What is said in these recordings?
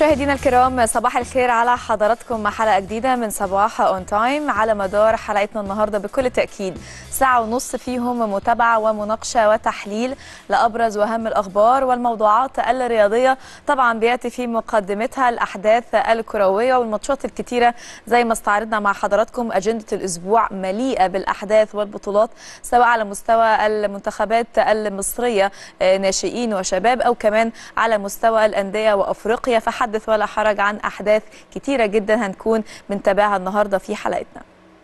مشاهدينا الكرام صباح الخير على حضراتكم مع حلقه جديده من صباح اون تايم على مدار حلقتنا النهارده بكل تاكيد ساعه ونص فيهم متابعه ومناقشه وتحليل لابرز واهم الاخبار والموضوعات الرياضيه طبعا بياتي في مقدمتها الاحداث الكرويه والماتشات الكتيره زي ما استعرضنا مع حضراتكم اجنده الاسبوع مليئه بالاحداث والبطولات سواء على مستوى المنتخبات المصريه ناشئين وشباب او كمان على مستوى الانديه وافريقيا فحدث ولا حرج عن احداث كتيره جدا هنكون بنتابعها النهارده في حلقتنا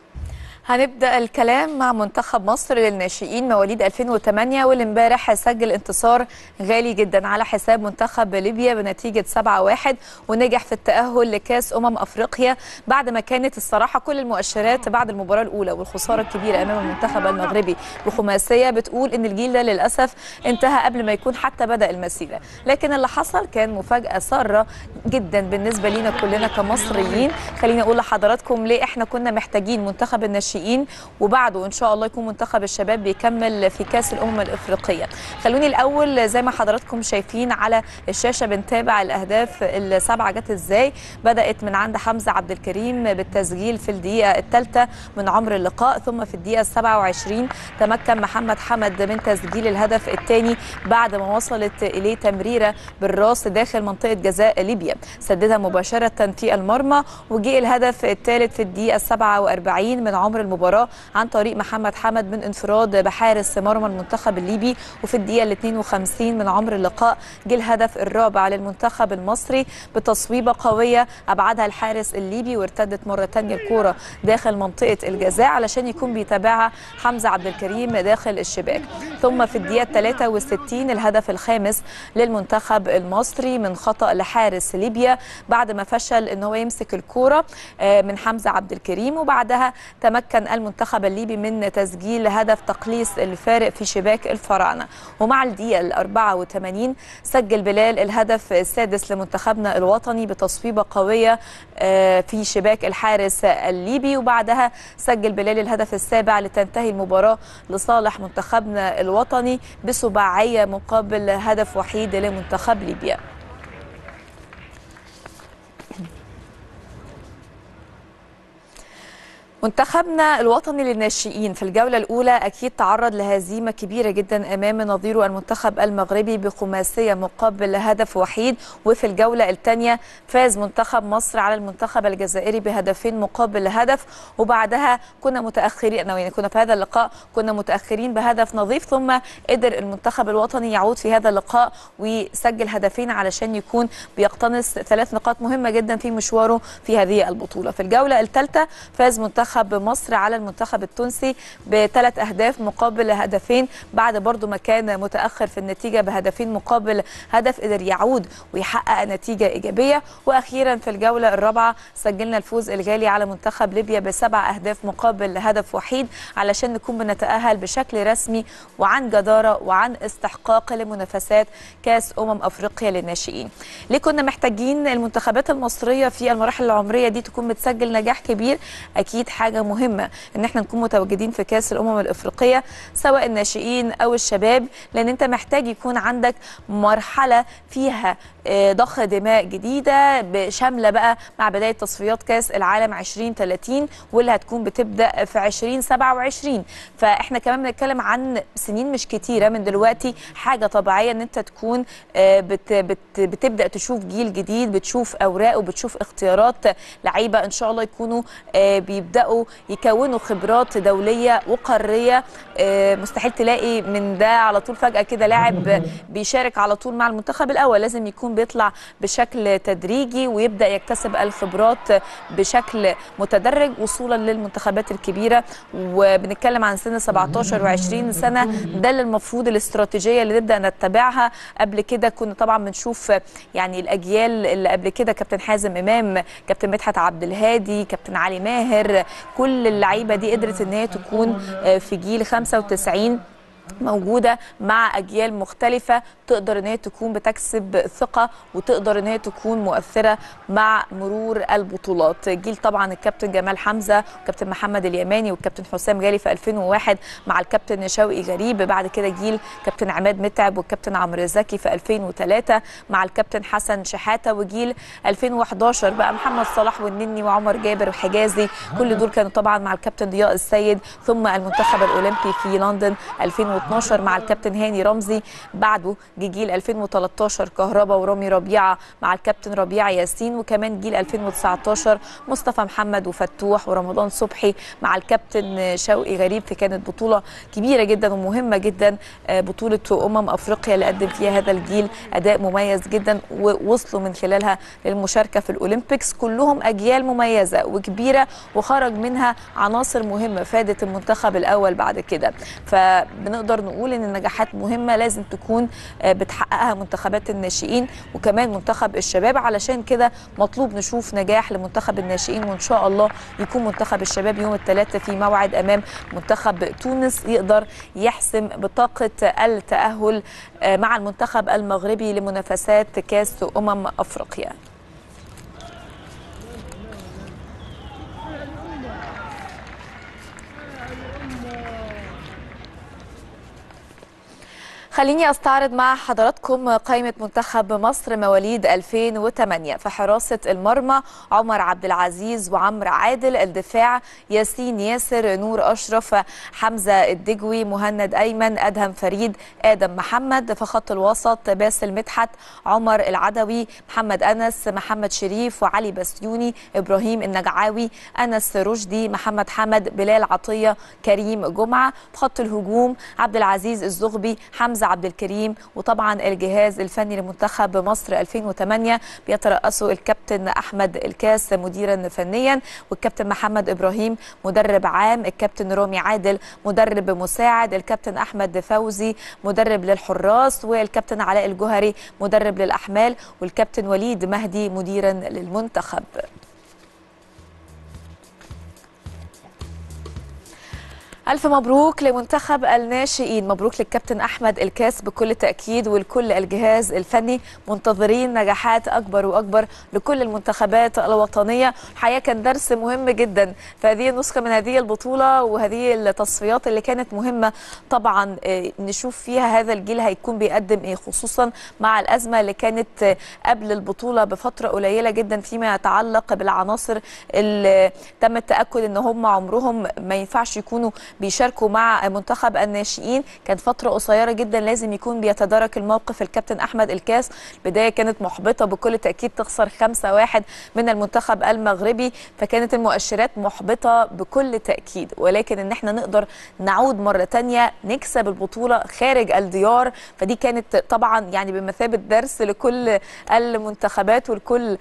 هنبدا الكلام مع منتخب مصر للناشئين مواليد 2008 واللي امبارح سجل انتصار غالي جدا على حساب منتخب ليبيا بنتيجه 7-1 ونجح في التاهل لكاس امم افريقيا بعد ما كانت الصراحه كل المؤشرات بعد المباراه الاولى والخساره الكبيره امام المنتخب المغربي بخماسيه بتقول ان الجيل ده للاسف انتهى قبل ما يكون حتى بدا المسيره لكن اللي حصل كان مفاجاه ساره جدا بالنسبه لينا كلنا كمصريين خليني اقول لحضراتكم ليه احنا كنا محتاجين منتخب الناشئين الناشئين وبعده ان شاء الله يكون منتخب الشباب بيكمل في كاس الامم الافريقيه خلوني الاول زي ما حضراتكم شايفين على الشاشه بنتابع الاهداف السبعه جت ازاي بدات من عند حمزه عبد الكريم بالتسجيل في الدقيقه الثالثه من عمر اللقاء ثم في الدقيقه 27 تمكن محمد حمد من تسجيل الهدف الثاني بعد ما وصلت اليه تمريره بالراس داخل منطقه جزاء ليبيا سددها مباشره في المرمى وجاء الهدف الثالث في الدقيقه 47 من عمر المباراه عن طريق محمد حمد من انفراد بحارس مرمى المنتخب الليبي وفي الدقيقه ال 52 من عمر اللقاء جه الهدف الرابع للمنتخب المصري بتصويبه قويه ابعدها الحارس الليبي وارتدت مره ثانيه الكوره داخل منطقه الجزاء علشان يكون بيتابعها حمزه عبد الكريم داخل الشباك ثم في الدقيقه 63 الهدف الخامس للمنتخب المصري من خطا لحارس ليبيا بعد ما فشل ان هو يمسك الكوره من حمزه عبد الكريم وبعدها تمكن المنتخب الليبي من تسجيل هدف تقليص الفارق في شباك الفراعنه ومع الدقيقه ال 84 سجل بلال الهدف السادس لمنتخبنا الوطني بتصويبه قويه في شباك الحارس الليبي وبعدها سجل بلال الهدف السابع لتنتهي المباراه لصالح منتخبنا الوطني بسباعيه مقابل هدف وحيد لمنتخب ليبيا منتخبنا الوطني للناشئين في الجولة الأولى أكيد تعرض لهزيمة كبيرة جدا أمام نظيره المنتخب المغربي بخماسية مقابل هدف وحيد وفي الجولة الثانية فاز منتخب مصر على المنتخب الجزائري بهدفين مقابل هدف وبعدها كنا متأخرين يعني كنا في هذا اللقاء كنا متأخرين بهدف نظيف ثم قدر المنتخب الوطني يعود في هذا اللقاء ويسجل هدفين علشان يكون بيقتنص ثلاث نقاط مهمة جدا في مشواره في هذه البطولة في الجولة الثالثة فاز منتخب منتخب مصر على المنتخب التونسي بثلاث اهداف مقابل هدفين بعد برضو ما كان متاخر في النتيجه بهدفين مقابل هدف قدر يعود ويحقق نتيجه ايجابيه واخيرا في الجوله الرابعه سجلنا الفوز الغالي على منتخب ليبيا بسبع اهداف مقابل هدف وحيد علشان نكون بنتاهل بشكل رسمي وعن جداره وعن استحقاق لمنافسات كاس امم افريقيا للناشئين ليه كنا محتاجين المنتخبات المصريه في المراحل العمريه دي تكون بتسجل نجاح كبير اكيد حاجه مهمه ان احنا نكون متواجدين في كاس الامم الافريقيه سواء الناشئين او الشباب لان انت محتاج يكون عندك مرحله فيها ضخ دماء جديده شامله بقى مع بدايه تصفيات كاس العالم 2030 واللي هتكون بتبدا في 2027 فاحنا كمان بنتكلم عن سنين مش كتيره من دلوقتي حاجه طبيعيه ان انت تكون بت بت بتبدا تشوف جيل جديد بتشوف اوراق وبتشوف اختيارات لعيبه ان شاء الله يكونوا بيبداوا يكونوا خبرات دوليه وقاريه مستحيل تلاقي من ده على طول فجاه كده لاعب بيشارك على طول مع المنتخب الاول لازم يكون بيطلع بشكل تدريجي ويبدا يكتسب الخبرات بشكل متدرج وصولا للمنتخبات الكبيره وبنتكلم عن سن 17 و20 سنه ده اللي المفروض الاستراتيجيه اللي نبدا نتبعها قبل كده كنا طبعا بنشوف يعني الاجيال اللي قبل كده كابتن حازم امام كابتن مدحت عبد الهادي كابتن علي ماهر كل اللعيبه دي قدرت ان هي تكون في جيل 95 موجودة مع أجيال مختلفة تقدر ان هي تكون بتكسب ثقة وتقدر ان هي تكون مؤثرة مع مرور البطولات جيل طبعا الكابتن جمال حمزة والكابتن محمد اليماني والكابتن حسام غالي في 2001 مع الكابتن شوقي غريب بعد كده جيل كابتن عماد متعب والكابتن عمرو زكي في 2003 مع الكابتن حسن شحاتة وجيل 2011 بقى محمد صلاح والنني وعمر جابر وحجازي كل دول كانوا طبعا مع الكابتن ضياء السيد ثم المنتخب الأولمبي في لندن 2012 مع الكابتن هاني رمزي بعده جه جيل 2013 كهربا ورامي ربيعه مع الكابتن ربيع ياسين وكمان جيل 2019 مصطفى محمد وفتوح ورمضان صبحي مع الكابتن شوقي غريب في كانت بطوله كبيره جدا ومهمه جدا بطوله امم افريقيا اللي قدم فيها هذا الجيل اداء مميز جدا ووصلوا من خلالها للمشاركه في الاولمبيكس كلهم اجيال مميزه وكبيره وخرج منها عناصر مهمه فادت المنتخب الاول بعد كده فبنقدر نقول ان النجاحات مهمه لازم تكون بتحققها منتخبات الناشئين وكمان منتخب الشباب علشان كده مطلوب نشوف نجاح لمنتخب الناشئين وان شاء الله يكون منتخب الشباب يوم الثلاثاء في موعد امام منتخب تونس يقدر يحسم بطاقه التاهل مع المنتخب المغربي لمنافسات كاس امم افريقيا خليني استعرض مع حضراتكم قائمة منتخب مصر مواليد 2008 في حراسة المرمى عمر عبد العزيز وعمرو عادل الدفاع ياسين ياسر نور أشرف حمزة الدجوي مهند أيمن أدهم فريد آدم محمد في خط الوسط باسل مدحت عمر العدوي محمد أنس محمد شريف وعلي بسيوني إبراهيم النجعاوي أنس رشدي محمد حمد بلال عطية كريم جمعة في خط الهجوم عبد العزيز الزغبي حمزة عبد الكريم وطبعا الجهاز الفني لمنتخب مصر 2008 بيترأسه الكابتن أحمد الكاس مديرا فنيا والكابتن محمد إبراهيم مدرب عام الكابتن رامي عادل مدرب مساعد الكابتن أحمد فوزي مدرب للحراس والكابتن علاء الجهري مدرب للأحمال والكابتن وليد مهدي مديرا للمنتخب ألف مبروك لمنتخب الناشئين مبروك للكابتن أحمد الكاس بكل تأكيد ولكل الجهاز الفني منتظرين نجاحات أكبر وأكبر لكل المنتخبات الوطنية الحقيقة كان درس مهم جدا في هذه النسخة من هذه البطولة وهذه التصفيات اللي كانت مهمة طبعا نشوف فيها هذا الجيل هيكون بيقدم إيه خصوصا مع الأزمة اللي كانت قبل البطولة بفترة قليلة جدا فيما يتعلق بالعناصر اللي تم التأكد إن هم عمرهم ما ينفعش يكونوا بيشاركوا مع منتخب الناشئين كانت فتره قصيره جدا لازم يكون بيتدارك الموقف الكابتن احمد الكاس بدايه كانت محبطه بكل تاكيد تخسر 5-1 من المنتخب المغربي فكانت المؤشرات محبطه بكل تاكيد ولكن ان احنا نقدر نعود مره ثانيه نكسب البطوله خارج الديار فدي كانت طبعا يعني بمثابه درس لكل المنتخبات والكل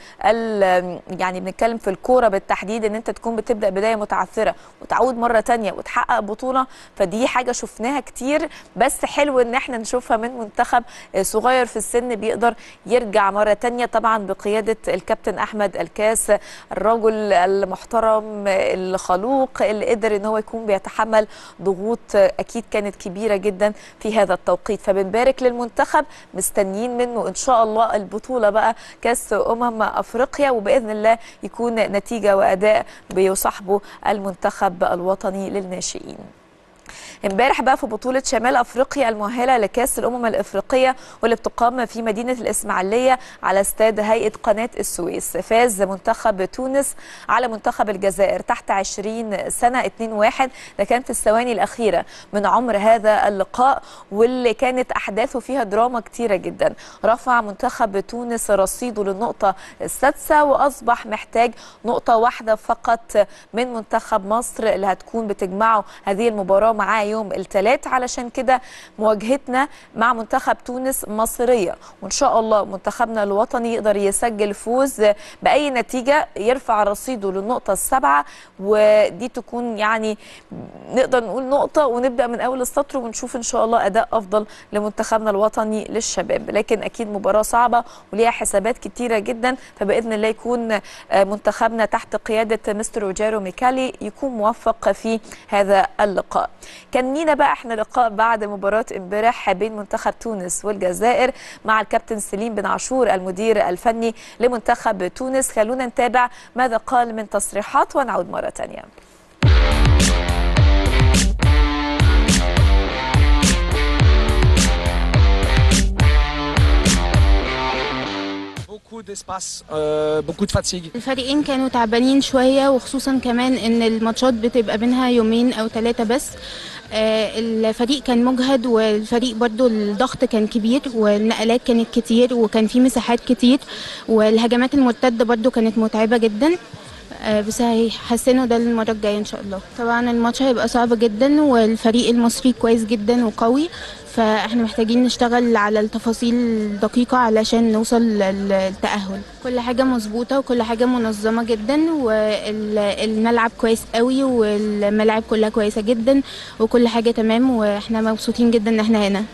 يعني بنتكلم في الكوره بالتحديد ان انت تكون بتبدا بدايه متعثره وتعود مره ثانيه وتحقق بطوله فدي حاجه شفناها كتير بس حلو ان احنا نشوفها من منتخب صغير في السن بيقدر يرجع مره تانية طبعا بقياده الكابتن احمد الكاس الرجل المحترم الخلوق اللي قدر ان هو يكون بيتحمل ضغوط اكيد كانت كبيره جدا في هذا التوقيت فبنبارك للمنتخب مستنيين منه ان شاء الله البطوله بقى كاس امم افريقيا وباذن الله يكون نتيجه واداء بيصاحبه المنتخب الوطني للناشئين امبارح بقى في بطوله شمال افريقيا المؤهله لكاس الامم الافريقيه واللي بتقام في مدينه الاسماعيليه على استاد هيئه قناه السويس فاز منتخب تونس على منتخب الجزائر تحت 20 سنه 2-1 ده كان في الثواني الاخيره من عمر هذا اللقاء واللي كانت احداثه فيها دراما كتيره جدا رفع منتخب تونس رصيده للنقطه السادسه واصبح محتاج نقطه واحده فقط من منتخب مصر اللي هتكون بتجمعه هذه المباراه معاه يوم الثلاث علشان كده مواجهتنا مع منتخب تونس مصريه وان شاء الله منتخبنا الوطني يقدر يسجل فوز باي نتيجه يرفع رصيده للنقطه السابعه ودي تكون يعني نقدر نقول نقطه ونبدا من اول السطر ونشوف ان شاء الله اداء افضل لمنتخبنا الوطني للشباب لكن اكيد مباراه صعبه وليها حسابات كتيره جدا فباذن الله يكون منتخبنا تحت قياده مستر روجيرو ميكالي يكون موفق في هذا اللقاء كان لينا بقى احنا لقاء بعد مباراه امبارح بين منتخب تونس والجزائر مع الكابتن سليم بن عاشور المدير الفني لمنتخب تونس خلونا نتابع ماذا قال من تصريحات ونعود مره ثانيه beaucoup d'espace, euh, beaucoup de fatigue. الفريقين كانوا تعبانين شوية وخصوصا كمان ان الماتشات بتبقى بينها يومين او ثلاثة بس آه، الفريق كان مجهد والفريق برضو الضغط كان كبير والنقلات كانت كتير وكان في مساحات كتير والهجمات المرتدة برضو كانت متعبة جدا آه، بس هيحسنوا ده المرة الجاية ان شاء الله طبعا الماتش هيبقى صعب جدا والفريق المصري كويس جدا وقوي فاحنا محتاجين نشتغل على التفاصيل الدقيقة علشان نوصل للتأهل كل حاجة مظبوطة وكل حاجة منظمة جدا والملعب كويس قوي والملاعب كلها كويسة جدا وكل حاجة تمام واحنا مبسوطين جدا ان احنا هنا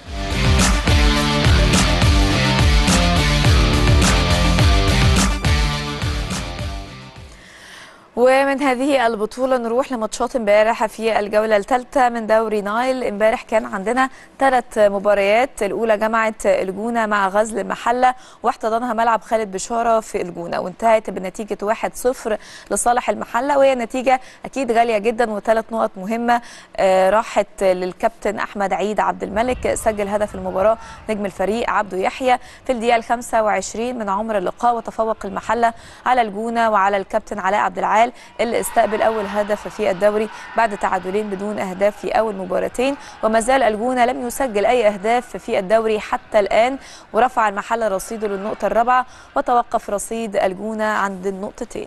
ومن هذه البطولة نروح لماتشات امبارح في الجولة الثالثة من دوري نايل امبارح كان عندنا ثلاث مباريات الأولى جمعت الجونة مع غزل المحلة واحتضنها ملعب خالد بشارة في الجونة وانتهت بنتيجة 1-0 لصالح المحلة وهي نتيجة أكيد غالية جدا وثلاث نقط مهمة آه، راحت للكابتن أحمد عيد عبد الملك سجل هدف المباراة نجم الفريق عبده يحيى في الدقيقة ال 25 من عمر اللقاء وتفوق المحلة على الجونة وعلى الكابتن علاء عبد العال اللي استقبل أول هدف في الدوري بعد تعادلين بدون أهداف في أول مباراتين وما زال الجونة لم يسجل أي أهداف في الدوري حتى الآن ورفع المحل رصيده للنقطة الرابعة وتوقف رصيد الجونة عند النقطتين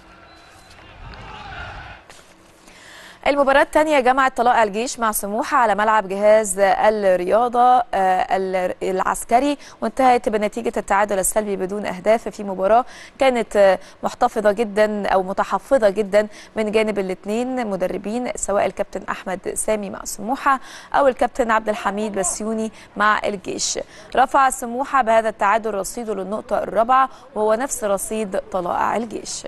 المباراة الثانية جمعت طلائع الجيش مع سموحة على ملعب جهاز الرياضة آه، العسكري وانتهت بنتيجة التعادل السلبي بدون أهداف في مباراة كانت آه، محتفظة جدا أو متحفظة جدا من جانب الاثنين مدربين سواء الكابتن أحمد سامي مع سموحة أو الكابتن عبد الحميد بسيوني مع الجيش رفع سموحة بهذا التعادل رصيده للنقطة الرابعة وهو نفس رصيد طلائع الجيش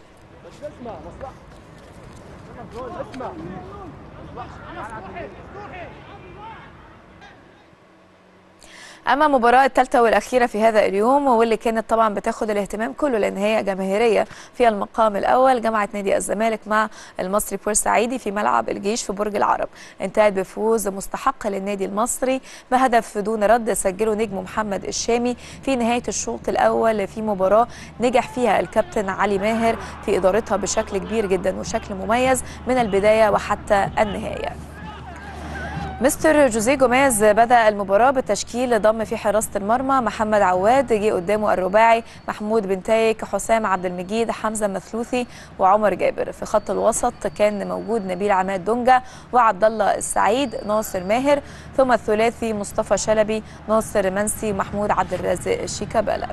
اما المباراه الثالثه والاخيره في هذا اليوم واللي كانت طبعا بتاخد الاهتمام كله لان هي جماهيريه في المقام الاول جمعت نادي الزمالك مع المصري بورسعيدي في ملعب الجيش في برج العرب انتهت بفوز مستحق للنادي المصري بهدف دون رد سجله نجم محمد الشامي في نهايه الشوط الاول في مباراه نجح فيها الكابتن علي ماهر في ادارتها بشكل كبير جدا وشكل مميز من البدايه وحتى النهايه مستر جوزيه جوميز بدا المباراه بالتشكيل ضم في حراسه المرمى محمد عواد جه قدامه الرباعي محمود بن تايك حسام عبد المجيد حمزه مثلوثي وعمر جابر في خط الوسط كان موجود نبيل عماد دونجا وعبد الله السعيد ناصر ماهر ثم الثلاثي مصطفى شلبي ناصر منسي محمود عبد الرازق شيكابالا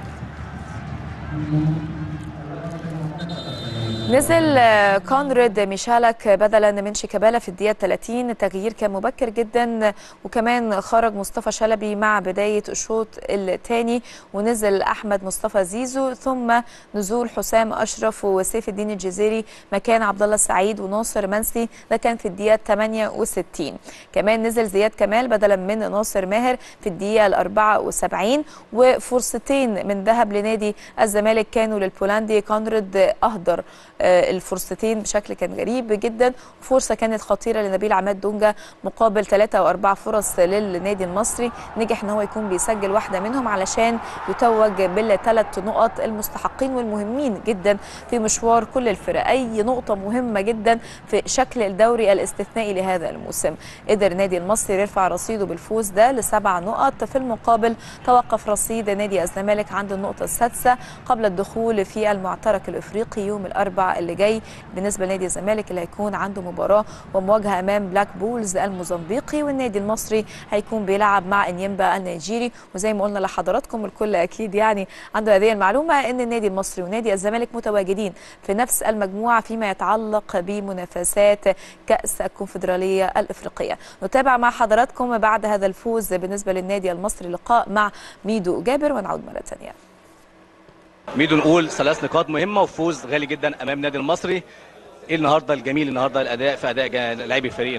نزل كونراد ميشالك بدلا من شيكابالا في الدقيقه 30 التغيير كان مبكر جدا وكمان خرج مصطفى شلبي مع بدايه الشوط الثاني ونزل احمد مصطفى زيزو ثم نزول حسام اشرف وسيف الدين الجزيري مكان عبد الله السعيد وناصر منسي ده كان في الدقيقه 68 كمان نزل زياد كمال بدلا من ناصر ماهر في الدقيقه ال 74 وفرصتين من ذهب لنادي الزمالك كانوا للبولندي كونراد اهدر الفرصتين بشكل كان غريب جدا فرصه كانت خطيره لنبيل عماد دونجا مقابل ثلاثة او اربع فرص للنادي المصري نجح ان هو يكون بيسجل واحده منهم علشان يتوج بالثلاث نقط المستحقين والمهمين جدا في مشوار كل الفرق اي نقطه مهمه جدا في شكل الدوري الاستثنائي لهذا الموسم قدر النادي المصري يرفع رصيده بالفوز ده لسبع نقط في المقابل توقف رصيد نادي الزمالك عند النقطه السادسه قبل الدخول في المعترك الافريقي يوم الاربعاء اللي جاي بالنسبه لنادي الزمالك اللي هيكون عنده مباراه ومواجهه امام بلاك بولز الموزمبيقي والنادي المصري هيكون بيلعب مع انيمبا النيجيري وزي ما قلنا لحضراتكم الكل اكيد يعني عنده هذه المعلومه ان النادي المصري ونادي الزمالك متواجدين في نفس المجموعه فيما يتعلق بمنافسات كاس الكونفدراليه الافريقيه نتابع مع حضراتكم بعد هذا الفوز بالنسبه للنادي المصري لقاء مع ميدو جابر ونعود مره ثانيه ميدو نقول ثلاث نقاط مهمه وفوز غالي جدا امام النادي المصري ايه النهارده الجميل النهارده الاداء في اداء لاعبي الفريق المصري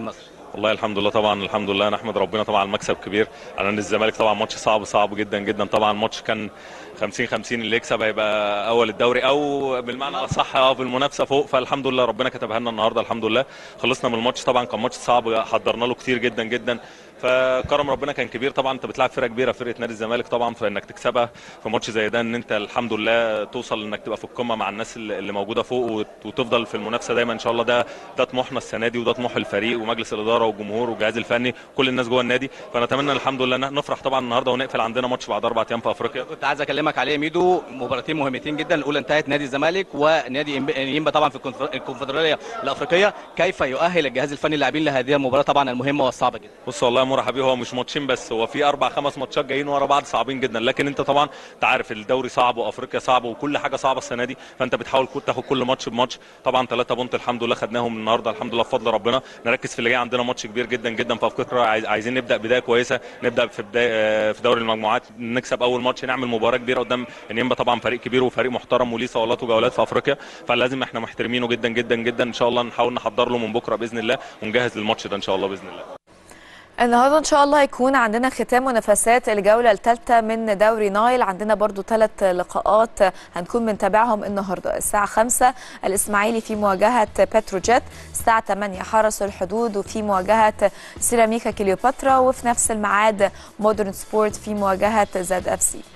والله الحمد لله طبعا الحمد لله نحمد ربنا طبعا على المكسب كبير على ان الزمالك طبعا ماتش صعب صعب جدا جدا طبعا الماتش كان 50 50 اللي يكسب هيبقى اول الدوري او بالمعنى الاصح اه في المنافسه فوق فالحمد لله ربنا كتبها لنا النهارده الحمد لله خلصنا من الماتش طبعا كان ماتش صعب حضرنا له كتير جدا جدا فكرم ربنا كان كبير طبعا انت بتلعب فرقه كبيره فرقه نادي الزمالك طبعا فانك تكسبها في ماتش زي ده ان انت الحمد لله توصل انك تبقى في القمه مع الناس اللي اللي موجوده فوق وت- وتفضل في المنافسه دايما ان شاء الله ده ده طموحنا السنه دي وده طموح الفريق ومجلس الاداره والجمهور والجهاز الفني كل الناس جوه النادي فنتمنى الحمد لله إن نفرح طبعا النهارده ونقفل عندنا ماتش بعد اربع ايام في افريقيا كنت عايز اكلمك عليه يا ميدو مباراتين مهمتين جدا الاولى انتهت نادي الزمالك ونادي إنب- ينبا طبعا في الكونفر- الكونفدراليه الافريقيه كيف يؤهل الجهاز الفني اللاعبين لهذه المباراه طبعا المهمه والصعبه جدا بص والله يا مورا حبيبي هو مش ماتشين بس هو في اربع خمس ماتشات جايين ورا بعض صعبين جدا لكن انت طبعا انت عارف الدوري صعب وافريقيا صعب وكل حاجه صعبه السنه دي فانت بتحاول كل- تاخد كل ماتش بماتش طبعا ثلاثه بونت الحمد لله خدناهم النهارده الحمد لله بفضل ربنا نركز في اللي جاي عندنا ماتش كبير جدا جدا في افريقيا عايز- عايزين نبدا بدايه كويسه نبدا في بدايه آه، في دوري المجموعات نكسب اول ماتش نعمل مباراه كبيره قدام انيمبا طبعا فريق كبير وفريق محترم وليه صولات وجولات في افريقيا فلازم احنا محترمينه جدا جدا جدا ان شاء الله نحاول نحضر له من بكره باذن الله ونجهز للماتش ده ان شاء الله باذن الله النهارده ان شاء الله هيكون عندنا ختام منافسات الجوله الثالثه من دوري نايل عندنا برضو ثلاث لقاءات هنكون بنتابعهم النهارده الساعه 5 الاسماعيلي في مواجهه بتروجيت الساعه 8 حرس الحدود وفي مواجهه سيراميكا كليوباترا وفي نفس الميعاد مودرن سبورت في مواجهه زد اف سي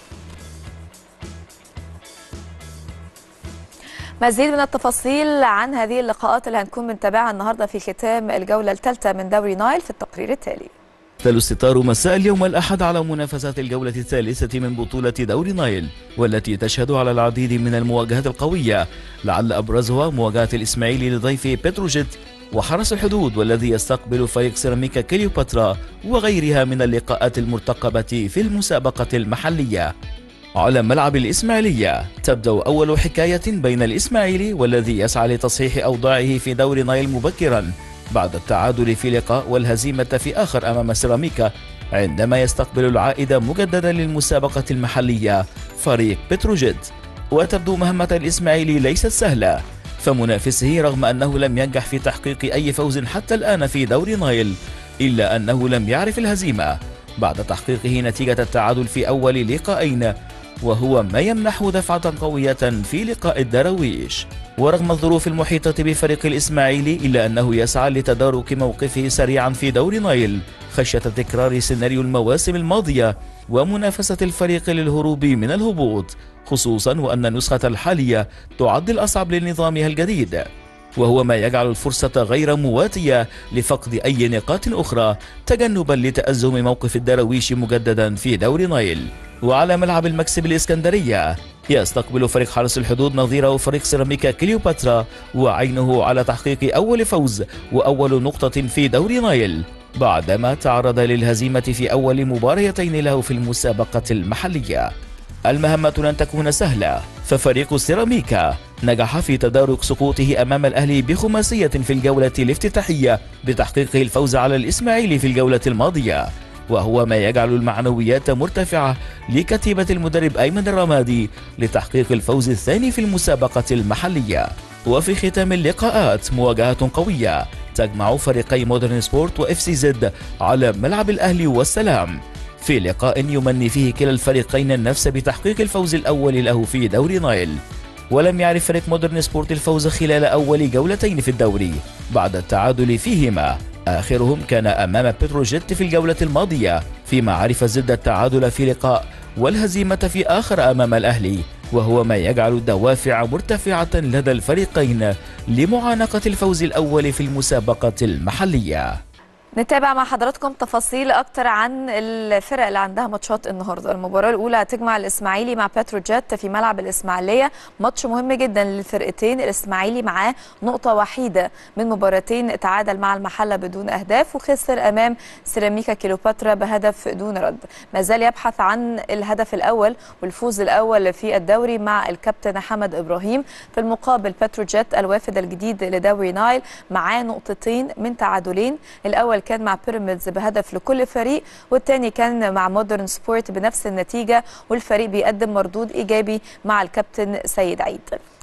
مزيد من التفاصيل عن هذه اللقاءات اللي هنكون بنتابعها النهارده في ختام الجوله الثالثه من دوري نايل في التقرير التالي تلو الستار مساء اليوم الأحد على منافسات الجولة الثالثة من بطولة دوري نايل والتي تشهد على العديد من المواجهات القوية لعل أبرزها مواجهة الإسماعيلي لضيف بتروجيت وحرس الحدود والذي يستقبل فريق سيراميكا كليوباترا وغيرها من اللقاءات المرتقبة في المسابقة المحلية على ملعب الإسماعيلية تبدأ أول حكاية بين الإسماعيلي والذي يسعى لتصحيح أوضاعه في دوري نايل مبكرا بعد التعادل في لقاء والهزيمة في آخر أمام سيراميكا عندما يستقبل العائد مجددا للمسابقة المحلية فريق بتروجيت وتبدو مهمة الإسماعيلي ليست سهلة فمنافسه رغم أنه لم ينجح في تحقيق أي فوز حتى الآن في دوري نايل إلا أنه لم يعرف الهزيمة بعد تحقيقه نتيجة التعادل في أول لقاءين وهو ما يمنحه دفعة قوية في لقاء الدراويش ورغم الظروف المحيطة بفريق الإسماعيلي إلا أنه يسعى لتدارك موقفه سريعا في دور نايل خشية تكرار سيناريو المواسم الماضية ومنافسة الفريق للهروب من الهبوط خصوصا وأن النسخة الحالية تعد الأصعب لنظامها الجديد وهو ما يجعل الفرصة غير مواتية لفقد أي نقاط أخرى تجنبا لتأزم موقف الدراويش مجددا في دور نايل وعلى ملعب المكسب الإسكندرية يستقبل فريق حرس الحدود نظيره فريق سيراميكا كليوباترا وعينه على تحقيق أول فوز وأول نقطة في دور نايل بعدما تعرض للهزيمة في أول مباريتين له في المسابقة المحلية المهمة لن تكون سهلة ففريق سيراميكا نجح في تدارك سقوطه أمام الأهلي بخماسية في الجولة الافتتاحية بتحقيقه الفوز على الإسماعيلي في الجولة الماضية وهو ما يجعل المعنويات مرتفعة لكتيبة المدرب أيمن الرمادي لتحقيق الفوز الثاني في المسابقة المحلية وفي ختام اللقاءات مواجهة قوية تجمع فريقي مودرن سبورت واف سي زد على ملعب الأهلي والسلام في لقاء يمني فيه كلا الفريقين النفس بتحقيق الفوز الأول له في دوري نايل ولم يعرف فريق مودرن سبورت الفوز خلال أول جولتين في الدوري بعد التعادل فيهما آخرهم كان أمام بتروجيت في الجولة الماضية فيما عرف زد التعادل في لقاء والهزيمة في آخر أمام الأهلي وهو ما يجعل الدوافع مرتفعة لدى الفريقين لمعانقة الفوز الأول في المسابقة المحلية نتابع مع حضراتكم تفاصيل اكتر عن الفرق اللي عندها ماتشات النهارده المباراه الاولى هتجمع الاسماعيلي مع بتروجيت في ملعب الاسماعيليه ماتش مهم جدا للفرقتين الاسماعيلي معاه نقطه وحيده من مباراتين تعادل مع المحله بدون اهداف وخسر امام سيراميكا كيلوباترا بهدف دون رد ما زال يبحث عن الهدف الاول والفوز الاول في الدوري مع الكابتن حمد ابراهيم في المقابل بتروجيت الوافد الجديد لدوري نايل معاه نقطتين من تعادلين الاول كان مع بيراميدز بهدف لكل فريق والثاني كان مع مودرن سبورت بنفس النتيجه والفريق بيقدم مردود ايجابي مع الكابتن سيد عيد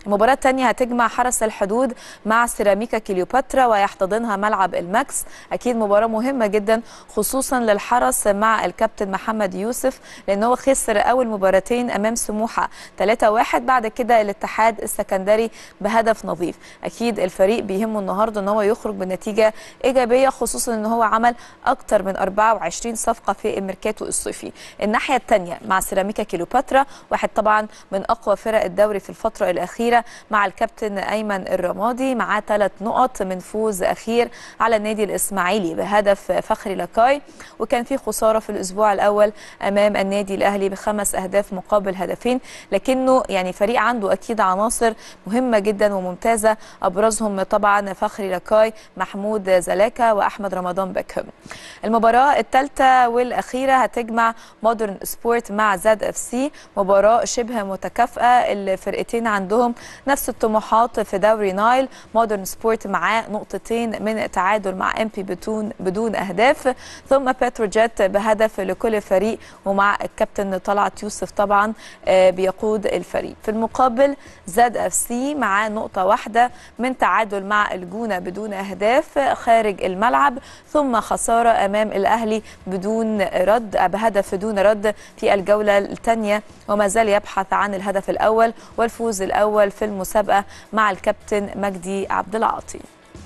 المباراة الثانية هتجمع حرس الحدود مع سيراميكا كليوباترا ويحتضنها ملعب الماكس أكيد مباراة مهمة جدا خصوصا للحرس مع الكابتن محمد يوسف لأن هو خسر أول مباراتين أمام سموحة 3-1 بعد كده الاتحاد السكندري بهدف نظيف أكيد الفريق بيهمه النهاردة أن هو يخرج بنتيجة إيجابية خصوصا أن هو عمل أكتر من 24 صفقة في الميركاتو الصيفي الناحية الثانية مع سيراميكا كليوباترا واحد طبعا من أقوى فرق الدوري في الفترة الأخيرة مع الكابتن أيمن الرمادي معاه ثلاث نقط من فوز أخير على النادي الإسماعيلي بهدف فخري لكاي وكان في خسارة في الأسبوع الأول أمام النادي الأهلي بخمس أهداف مقابل هدفين لكنه يعني فريق عنده أكيد عناصر مهمة جدا وممتازة أبرزهم طبعا فخري لكاي محمود زلاكا وأحمد رمضان بكهم المباراة الثالثة والأخيرة هتجمع مودرن سبورت مع زاد اف سي مباراة شبه متكافئة الفرقتين عندهم نفس الطموحات في دوري نايل مودرن سبورت معاه نقطتين من تعادل مع ام بي بدون بدون اهداف ثم بتروجيت بهدف لكل فريق ومع الكابتن طلعت يوسف طبعا آه، بيقود الفريق في المقابل زاد اف سي معاه نقطة واحدة من تعادل مع الجونة بدون اهداف خارج الملعب ثم خسارة امام الاهلي بدون رد بهدف دون رد في الجولة الثانية وما زال يبحث عن الهدف الأول والفوز الأول في المسابقة مع الكابتن مجدي عبد العاطي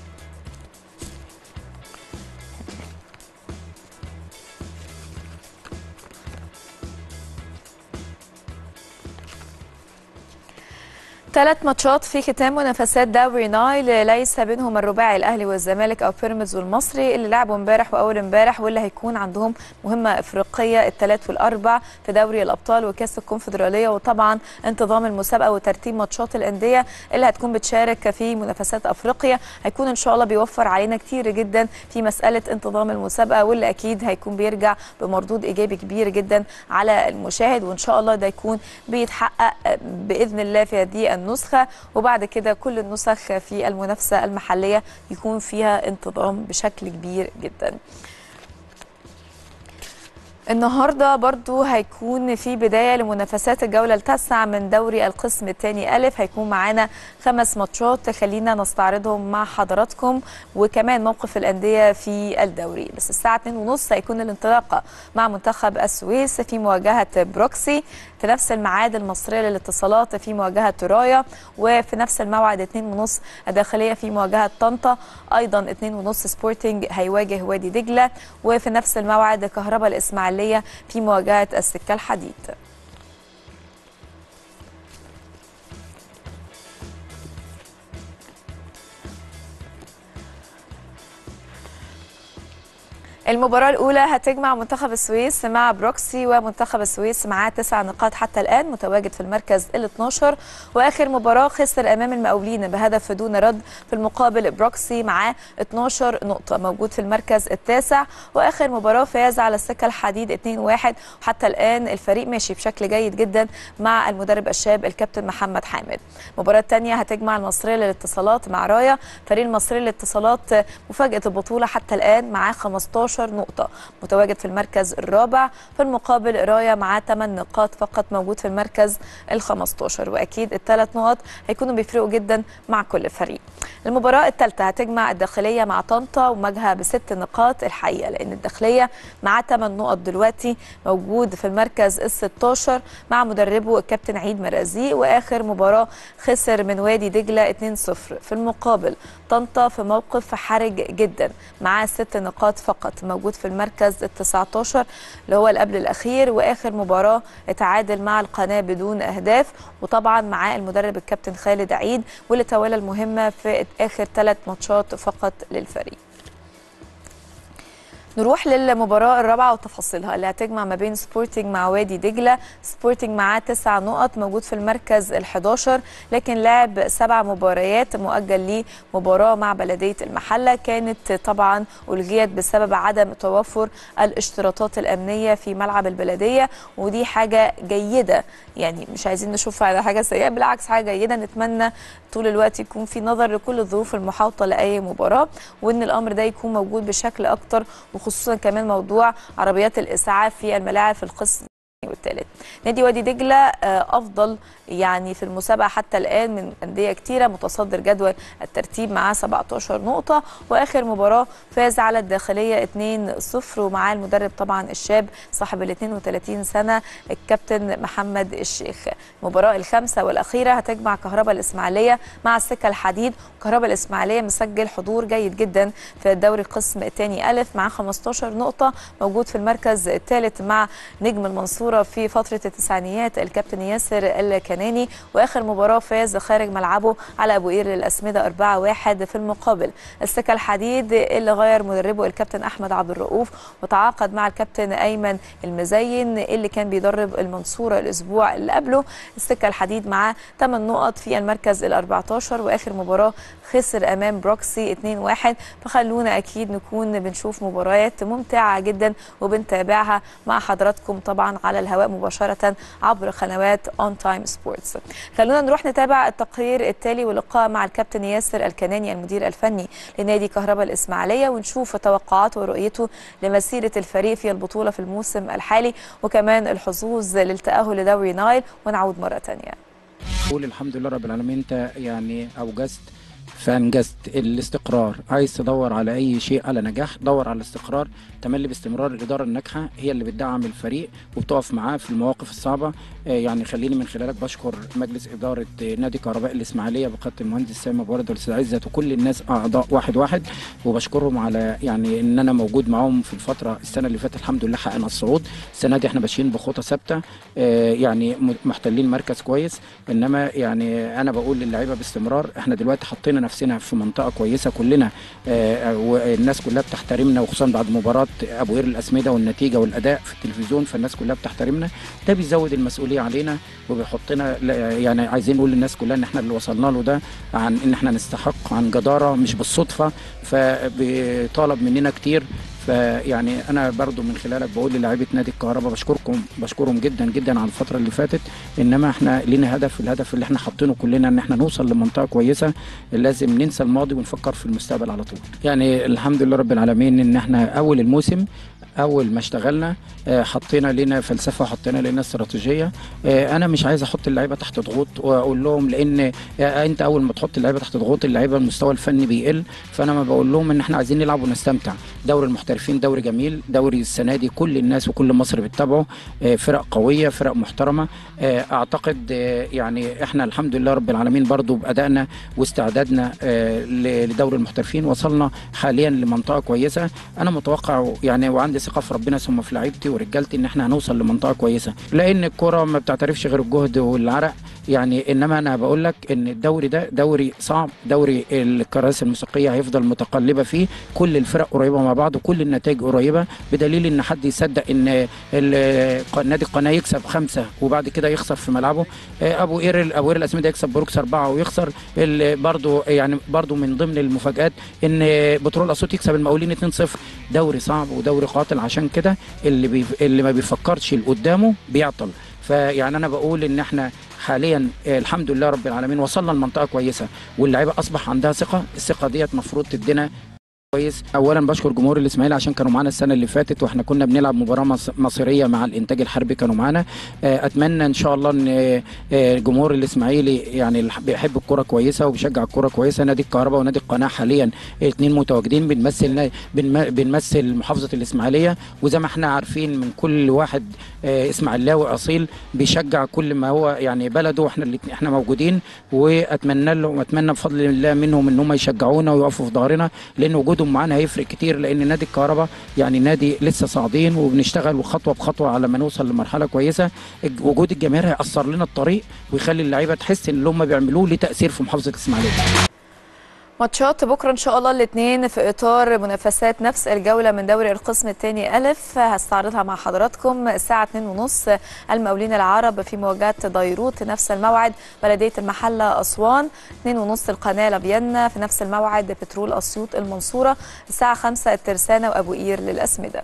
ثلاث ماتشات في ختام منافسات دوري نايل ليس بينهم الرباعي الاهلي والزمالك او بيراميدز والمصري اللي لعبوا امبارح واول امبارح واللي هيكون عندهم مهمه افريقيه الثلاث والاربع في دوري الابطال وكاس الكونفدراليه وطبعا انتظام المسابقه وترتيب ماتشات الانديه اللي هتكون بتشارك في منافسات افريقيا هيكون ان شاء الله بيوفر علينا كتير جدا في مساله انتظام المسابقه واللي اكيد هيكون بيرجع بمردود ايجابي كبير جدا على المشاهد وان شاء الله ده يكون بيتحقق باذن الله في هذه النسخة وبعد كده كل النسخ في المنافسة المحلية يكون فيها انتظام بشكل كبير جدا النهارده برضو هيكون في بدايه لمنافسات الجوله التاسعه من دوري القسم الثاني الف هيكون معانا خمس ماتشات خلينا نستعرضهم مع حضراتكم وكمان موقف الانديه في الدوري بس الساعه 2:30 هيكون الانطلاقه مع منتخب السويس في مواجهه بروكسي في نفس الميعاد المصريه للاتصالات في مواجهه رايا وفي نفس الموعد 2:30 الداخليه في مواجهه طنطا ايضا 2:30 سبورتنج هيواجه وادي دجله وفي نفس الموعد كهرباء الاسماعيليه في مواجهه السكه الحديد المباراة الأولى هتجمع منتخب السويس مع بروكسي ومنتخب السويس معاه تسع نقاط حتى الآن متواجد في المركز ال 12 وآخر مباراة خسر أمام المقاولين بهدف دون رد في المقابل بروكسي معاه 12 نقطة موجود في المركز التاسع وآخر مباراة فاز على السكة الحديد 2-1 وحتى الآن الفريق ماشي بشكل جيد جدا مع المدرب الشاب الكابتن محمد حامد المباراة الثانية هتجمع المصرية للاتصالات مع رايا فريق المصرية للاتصالات مفاجأة البطولة حتى الآن معاه 15 نقطة متواجد في المركز الرابع في المقابل رايا معاه 8 نقاط فقط موجود في المركز ال 15 وأكيد الثلاث نقط هيكونوا بيفرقوا جدا مع كل فريق المباراة الثالثة هتجمع الداخلية مع طنطا ومواجهة بست نقاط الحقيقة لأن الداخلية معاه 8 نقط دلوقتي موجود في المركز ال 16 مع مدربه الكابتن عيد مرازي وآخر مباراة خسر من وادي دجلة 2-0 في المقابل طنطا في موقف حرج جدا معاه ست نقاط فقط موجود في المركز ال 19 اللي هو اللي قبل الأخير وآخر مباراة اتعادل مع القناة بدون أهداف وطبعا معاه المدرب الكابتن خالد عيد واللي تولى المهمة في آخر ثلاث ماتشات فقط للفريق نروح للمباراة الرابعة وتفاصيلها اللي هتجمع ما بين سبورتنج مع وادي دجلة سبورتنج معاه تسع نقط موجود في المركز ال 11 لكن لعب سبع مباريات مؤجل ليه مباراة مع بلدية المحلة كانت طبعا ألغيت بسبب عدم توفر الاشتراطات الأمنية في ملعب البلدية ودي حاجة جيدة يعني مش عايزين نشوفها على حاجة سيئة بالعكس حاجة جيدة نتمنى طول الوقت يكون في نظر لكل الظروف المحاوطة لأي مباراة وإن الأمر ده يكون موجود بشكل أكتر وخصوصا كمان موضوع عربيات الإسعاف في الملاعب في القسم والثالث نادي وادي دجله آه، افضل يعني في المسابقه حتى الان من انديه كتيره متصدر جدول الترتيب معاه 17 نقطه واخر مباراه فاز على الداخليه 2-0 ومعاه المدرب طبعا الشاب صاحب ال 32 سنه الكابتن محمد الشيخ المباراه الخامسه والاخيره هتجمع كهرباء الاسماعيليه مع السكه الحديد كهرباء الاسماعيليه مسجل حضور جيد جدا في الدوري القسم الثاني الف معاه 15 نقطه موجود في المركز الثالث مع نجم المنصوره في فتره التسعينيات الكابتن ياسر الكناني واخر مباراه فاز خارج ملعبه على ابو قير للاسمده 4-1 في المقابل السكه الحديد اللي غير مدربه الكابتن احمد عبد الرؤوف وتعاقد مع الكابتن ايمن المزين اللي كان بيدرب المنصوره الاسبوع اللي قبله السكه الحديد معاه 8 نقط في المركز ال 14 واخر مباراه خسر امام بروكسي 2-1 فخلونا اكيد نكون بنشوف مباريات ممتعه جدا وبنتابعها مع حضراتكم طبعا على الهواء مباشره عبر قنوات اون تايم سبورتس خلونا نروح نتابع التقرير التالي واللقاء مع الكابتن ياسر الكناني المدير الفني لنادي كهرباء الاسماعيليه ونشوف توقعاته ورؤيته لمسيره الفريق في البطوله في الموسم الحالي وكمان الحظوظ للتاهل لدوري نايل ونعود مره ثانيه قول الحمد لله رب العالمين انت يعني اوجزت فانجزت الاستقرار عايز تدور على اي شيء على نجاح دور على الاستقرار تملي باستمرار الاداره الناجحه هي اللي بتدعم الفريق وبتقف معاه في المواقف الصعبه آه، يعني خليني من خلالك بشكر مجلس اداره آه، نادي كهرباء الاسماعيليه بقياده المهندس سامي ابو ورد والاستاذ عزت وكل الناس اعضاء واحد واحد وبشكرهم على يعني ان انا موجود معاهم في الفتره السنه اللي فاتت الحمد لله حققنا الصعود السنه دي احنا ماشيين بخطى ثابته آه، يعني م- محتلين مركز كويس انما يعني انا بقول للعيبه باستمرار احنا دلوقتي حطينا نفسنا في منطقه كويسه كلنا آه، والناس كلها بتحترمنا وخصوصا بعد مباراه ابو قير الاسمده والنتيجه والاداء في التلفزيون فالناس كلها بتحترمنا ده بيزود المسؤوليه علينا وبيحطنا لا- يعني عايزين نقول للناس كلها ان احنا اللي وصلنا له ده عن ان احنا نستحق عن جداره مش بالصدفه فبيطالب مننا كتير فيعني انا برضو من خلالك بقول للاعيبه نادي الكهرباء بشكركم بشكرهم جدا جدا على الفتره اللي فاتت انما احنا لينا هدف الهدف اللي احنا حاطينه كلنا ان احنا نوصل لمنطقه كويسه لازم ننسى الماضي ونفكر في المستقبل على طول يعني الحمد لله رب العالمين ان احنا اول الموسم اول ما اشتغلنا آه، حطينا لنا فلسفه وحطينا لنا استراتيجيه آه، انا مش عايز احط اللعيبه تحت ضغوط واقول لهم لان آه، انت اول ما تحط اللعيبه تحت ضغوط اللعيبه المستوى الفني بيقل فانا ما بقول لهم ان احنا عايزين نلعب ونستمتع دوري المحترفين دوري جميل دوري السنه دي كل الناس وكل مصر بتتابعه آه، فرق قويه فرق محترمه آه، اعتقد آه، يعني احنا الحمد لله رب العالمين برضو بادائنا واستعدادنا آه، ل- لدوري المحترفين وصلنا حاليا لمنطقه كويسه انا متوقع يعني وعندي ثقه في ربنا ثم في لعيبتي ورجالتي ان احنا هنوصل لمنطقه كويسه لان الكره ما بتعترفش غير الجهد والعرق يعني انما انا بقول لك ان الدوري ده دوري صعب دوري الكراسي الموسيقيه هيفضل متقلبه فيه كل الفرق قريبه مع بعض وكل النتائج قريبه بدليل ان حد يصدق ان ال- نادي القناه يكسب خمسه وبعد كده يخسر في ملعبه آه، ابو قير ابو قير الاسمده يكسب بروكس اربعه ويخسر برضه يعني برضه من ضمن المفاجات ان بترول اسيوط يكسب المقاولين 2-0 دوري صعب ودوري قاتل عشان كده اللي بي اللي ما بيفكرش لقدامه بيعطل فيعني انا بقول ان احنا حاليا آه، الحمد لله رب العالمين وصلنا لمنطقه كويسه واللعيبه اصبح عندها ثقه الثقه ديت مفروض تدينا كويس اولا بشكر جمهور الاسماعيلي عشان كانوا معانا السنه اللي فاتت واحنا كنا بنلعب مباراه مص- مصيريه مع الانتاج الحربي كانوا معانا آه، اتمنى ان شاء الله ان آه، جمهور الاسماعيلي يعني اللي بيحب الكره كويسه وبيشجع الكره كويسه نادي الكهرباء ونادي القناه حاليا الاثنين متواجدين بنمثل نا- بنم- بنمثل محافظه الاسماعيليه وزي ما احنا عارفين من كل واحد آه، اسماعيلاوي اصيل بيشجع كل ما هو يعني بلده واحنا الاتنين- احنا موجودين واتمنى لهم واتمنى بفضل الله منهم ان هم يشجعونا ويقفوا في ظهرنا لان وجودهم معانا هيفرق كتير لان نادي الكهرباء يعني نادي لسه صاعدين وبنشتغل خطوه بخطوه على ما نوصل لمرحله كويسه الج- وجود الجماهير هيأثر لنا الطريق ويخلي اللعيبه تحس ان اللي هم بيعملوه ليه تأثير في محافظه الاسماعيليه ماتشات بكره ان شاء الله الاثنين في اطار منافسات نفس الجوله من دوري القسم الثاني الف هستعرضها مع حضراتكم الساعه 2:30 المقاولين العرب في مواجهه ديروت نفس الموعد بلديه المحله اسوان 2:30 القناه لبينا في نفس الموعد بترول اسيوط المنصوره الساعه 5 الترسانه وابو قير للاسمده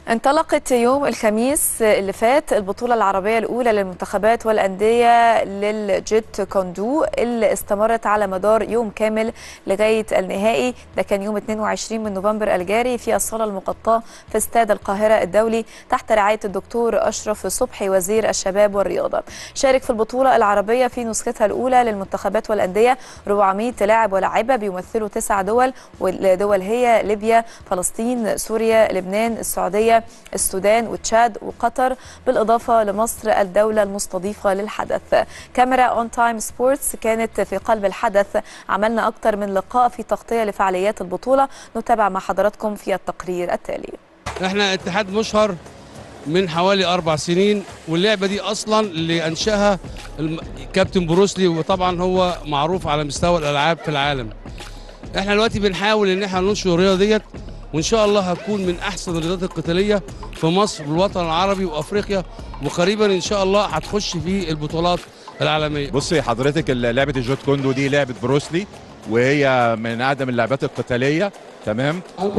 انطلقت يوم الخميس اللي فات البطولة العربية الأولى للمنتخبات والأندية للجيت كوندو اللي استمرت على مدار يوم كامل لغاية النهائي ده كان يوم 22 من نوفمبر الجاري في الصالة المغطاة في استاد القاهرة الدولي تحت رعاية الدكتور أشرف صبحي وزير الشباب والرياضة شارك في البطولة العربية في نسختها الأولى للمنتخبات والأندية 400 لاعب ولاعبة بيمثلوا تسع دول والدول هي ليبيا فلسطين سوريا لبنان السعودية السودان وتشاد وقطر بالإضافة لمصر الدولة المستضيفة للحدث كاميرا اون تايم سبورتس كانت في قلب الحدث عملنا أكثر من لقاء في تغطية لفعاليات البطولة نتابع مع حضراتكم في التقرير التالي احنا اتحاد مشهر من حوالي اربع سنين واللعبه دي اصلا اللي انشاها الم- كابتن بروسلي وطبعا هو معروف على مستوى الالعاب في العالم احنا دلوقتي بنحاول ان احنا ننشر الرياضه ديت وان شاء الله هتكون من احسن الرياضات القتاليه في مصر والوطن العربي وافريقيا وقريبا ان شاء الله هتخش في البطولات العالميه بصي حضرتك ال- لعبه الجوت كوندو دي لعبه بروسلي وهي من اقدم اللعبات القتاليه تمام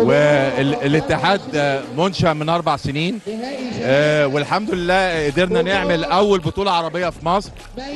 والاتحاد منشا من اربع سنين آه، والحمد لله قدرنا نعمل اول بطوله عربيه في مصر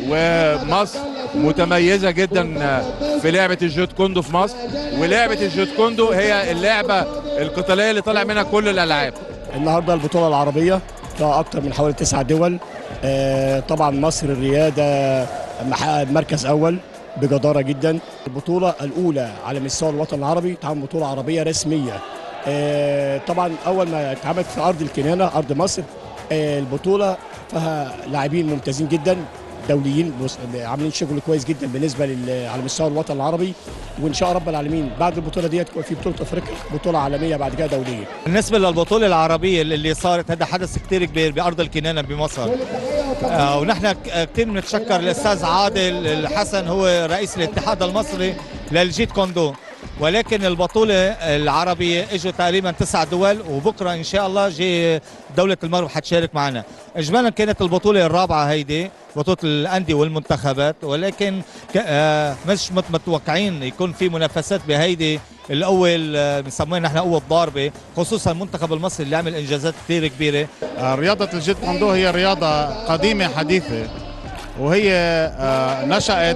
ومصر متميزه جدا في لعبه الجوت كوندو في مصر ولعبه الجوت كوندو هي اللعبه القتاليه اللي طالع منها كل الالعاب النهارده البطوله العربيه فيها اكتر من حوالي تسع دول آه، طبعا مصر الرياده محقق مركز اول بجداره جدا البطوله الاولى على مستوى الوطن العربي تعمل بطوله عربيه رسميه آه، طبعا اول ما اتعملت في ارض الكنانه ارض مصر آه، البطوله فيها لاعبين ممتازين جدا دوليين بص- عاملين شغل كويس جدا بالنسبه لل- على مستوى الوطن العربي وان شاء رب العالمين بعد البطوله ديت يكون في بطوله افريقيا بطوله عالميه بعد كده دوليه بالنسبة للبطولة العربية اللي صارت هذا حدث كتير كبير بأرض الكنانة بمصر آه، ونحن ك- كتير بنتشكر الأستاذ عادل الحسن هو رئيس الاتحاد المصري للجيت كوندو ولكن البطولة العربية اجوا تقريبا تسع دول وبكرة إن شاء الله جي دولة المغرب حتشارك معنا إجمالا كانت البطولة الرابعة هيدي بطولة الأندية والمنتخبات ولكن ك- آه، مش مت- متوقعين يكون في منافسات بهيدي الاول آه، بنسميها نحن قوه ضاربه خصوصا المنتخب المصري اللي عمل انجازات كثير كبيره رياضة الجيت كوندو هي رياضة قديمة حديثة وهي آه، نشأت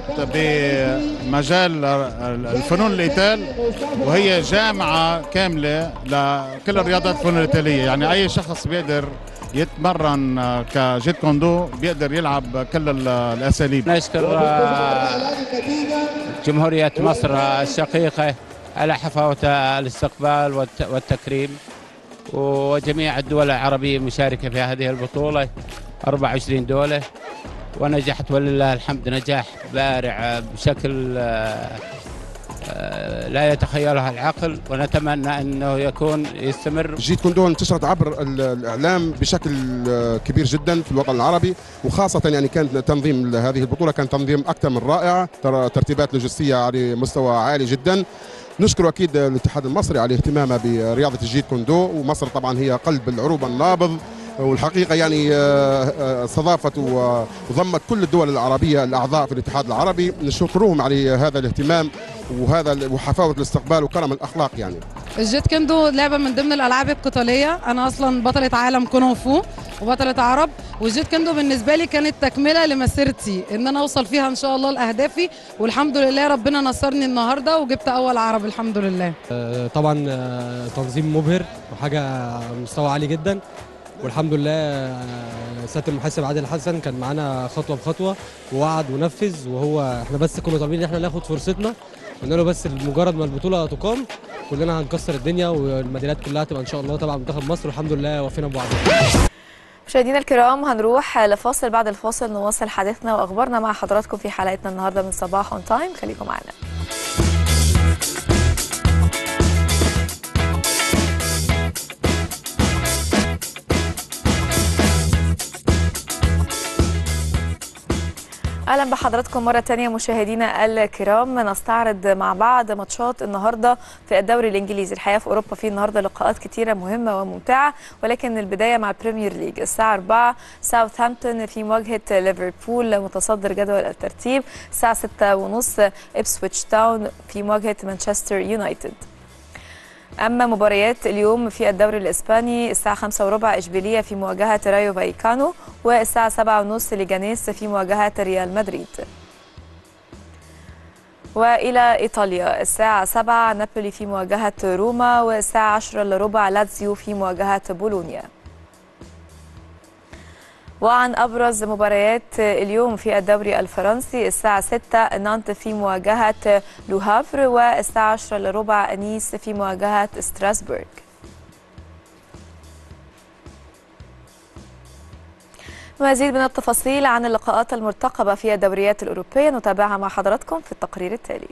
بمجال الفنون القتال وهي جامعة كاملة لكل الرياضات الفنون القتالية يعني أي شخص بيقدر يتمرن آه، كجيت كوندو بيقدر يلعب كل ال- الأساليب نشكر آه، جمهورية مصر الشقيقة على حفاوة الاستقبال والت- والتكريم وجميع الدول العربية المشاركة في هذه البطولة 24 دولة ونجحت ولله الحمد نجاح بارع بشكل آه، آه، لا يتخيلها العقل ونتمنى أنه يكون يستمر جيت كوندو انتشرت عبر ال- الاعلام بشكل آه، كبير جدا في الوطن العربي وخاصه يعني كان تنظيم هذه البطوله كان تنظيم اكثر من رائع ترى ترتيبات لوجستيه على مستوى عالي جدا نشكر اكيد الاتحاد المصري على اهتمامه برياضه الجيت كوندو ومصر طبعا هي قلب العروبه النابض والحقيقه يعني آه، آه، استضافت و- وضمت كل الدول العربيه الاعضاء في الاتحاد العربي نشكرهم على هذا الاهتمام وهذا ال- وحفاوه الاستقبال وكرم الاخلاق يعني الجيت كندو لعبه من ضمن الالعاب القتاليه انا اصلا بطله عالم كونغ فو وبطله عرب والجيت كندو بالنسبه لي كانت تكمله لمسيرتي ان انا اوصل فيها ان شاء الله لاهدافي والحمد لله ربنا نصرني النهارده وجبت اول عرب الحمد لله آه، طبعا آه، تنظيم مبهر وحاجه مستوى عالي جدا والحمد لله آه، سياده المحاسب عادل حسن كان معانا خطوه بخطوه ووعد ونفذ وهو احنا بس كنا طالبين ان احنا ناخد فرصتنا قلنا له بس مجرد ما البطوله تقام كلنا هنكسر الدنيا والميداليات كلها تبقى ان شاء الله تبع منتخب مصر والحمد لله وفينا بوعدنا مشاهدينا الكرام هنروح لفاصل بعد الفاصل نواصل حديثنا واخبارنا مع حضراتكم في حلقتنا النهارده من صباح اون تايم خليكم معنا اهلا بحضراتكم مره تانية مشاهدينا الكرام نستعرض مع بعض ماتشات النهارده في الدوري الانجليزي الحقيقه في اوروبا في النهارده لقاءات كتيره مهمه وممتعه ولكن البدايه مع البريمير ليج الساعه 4 ساوثهامبتون في مواجهه ليفربول متصدر جدول الترتيب الساعه 6 ونص ابسويتش تاون في مواجهه مانشستر يونايتد أما مباريات اليوم في الدوري الإسباني الساعة 5 وربع إشبيلية في مواجهة رايو فايكانو والساعة 7 ونص لجانيس في مواجهة ريال مدريد وإلى إيطاليا الساعة 7 نابولي في مواجهة روما والساعة 10 إلا ربع لاتزيو في مواجهة بولونيا وعن أبرز مباريات اليوم في الدوري الفرنسي الساعة 6 نانت في مواجهة لوهافر والساعة 10 إلا ربع نيس في مواجهة ستراسبورغ مزيد من التفاصيل عن اللقاءات المرتقبة في الدوريات الأوروبية نتابعها مع حضراتكم في التقرير التالي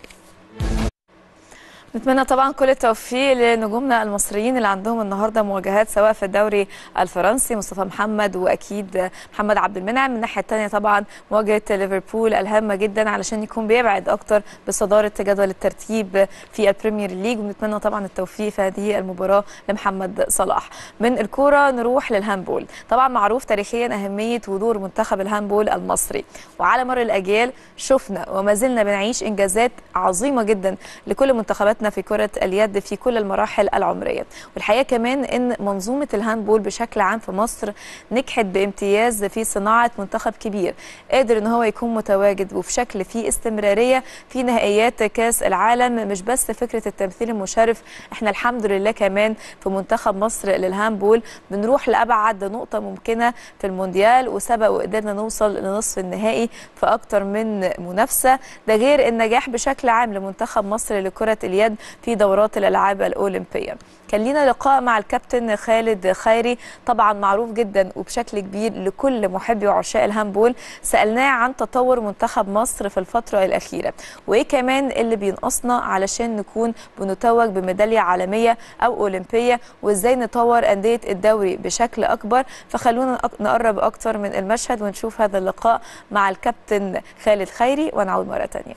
نتمنى طبعا كل التوفيق لنجومنا المصريين اللي عندهم النهارده مواجهات سواء في الدوري الفرنسي مصطفى محمد واكيد محمد عبد المنعم من الناحيه الثانيه طبعا مواجهه ليفربول الهامه جدا علشان يكون بيبعد اكتر بصداره جدول الترتيب في البريمير ليج ونتمنى طبعا التوفيق في هذه المباراه لمحمد صلاح من الكوره نروح للهاندبول طبعا معروف تاريخيا اهميه ودور منتخب الهاندبول المصري وعلى مر الاجيال شفنا وما زلنا بنعيش انجازات عظيمه جدا لكل منتخبات في كرة اليد في كل المراحل العمرية والحقيقة كمان أن منظومة الهاندبول بشكل عام في مصر نجحت بامتياز في صناعة منتخب كبير قادر أن هو يكون متواجد وبشكل فيه استمرارية في نهائيات كاس العالم مش بس فكرة التمثيل المشرف احنا الحمد لله كمان في منتخب مصر للهاندبول بنروح لأبعد نقطة ممكنة في المونديال وسبق وقدرنا نوصل لنصف النهائي في أكتر من منافسة ده غير النجاح بشكل عام لمنتخب مصر لكرة اليد في دورات الالعاب الاولمبيه كان لينا لقاء مع الكابتن خالد خيري طبعا معروف جدا وبشكل كبير لكل محبي وعشاق الهاندبول سالناه عن تطور منتخب مصر في الفتره الاخيره وايه كمان اللي بينقصنا علشان نكون بنتوج بميداليه عالميه او اولمبيه وازاي نطور انديه الدوري بشكل اكبر فخلونا نقرب اكتر من المشهد ونشوف هذا اللقاء مع الكابتن خالد خيري ونعود مره ثانيه